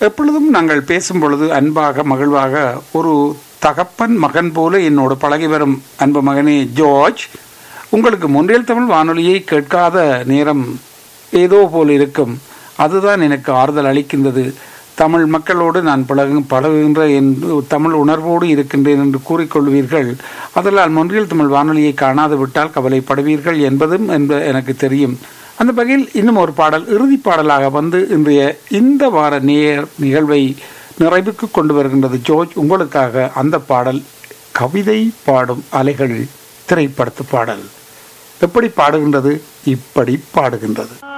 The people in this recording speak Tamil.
எப்பொழுதும் நாங்கள் பேசும் பொழுது அன்பாக மகிழ்வாக ஒரு தகப்பன் மகன் போல என்னோடு பழகி வரும் அன்பு மகனே ஜார்ஜ் உங்களுக்கு முன்றியல் தமிழ் வானொலியை கேட்காத நேரம் ஏதோ போல் இருக்கும் அதுதான் எனக்கு ஆறுதல் அளிக்கின்றது தமிழ் மக்களோடு நான் பழகு பழகுகின்ற என் தமிழ் உணர்வோடு இருக்கின்றேன் என்று கூறிக்கொள்வீர்கள் அதனால் முன்றியல் தமிழ் வானொலியை காணாது விட்டால் கவலைப்படுவீர்கள் என்பதும் என்ப எனக்கு தெரியும் அந்த வகையில் இன்னும் ஒரு பாடல் இறுதி பாடலாக வந்து இன்றைய இந்த வார நேர் நிகழ்வை நிறைவுக்கு கொண்டு வருகின்றது ஜோர்ஜ் உங்களுக்காக அந்த பாடல் கவிதை பாடும் அலைகள் திரைப்படத்து பாடல் எப்படி பாடுகின்றது இப்படி பாடுகின்றது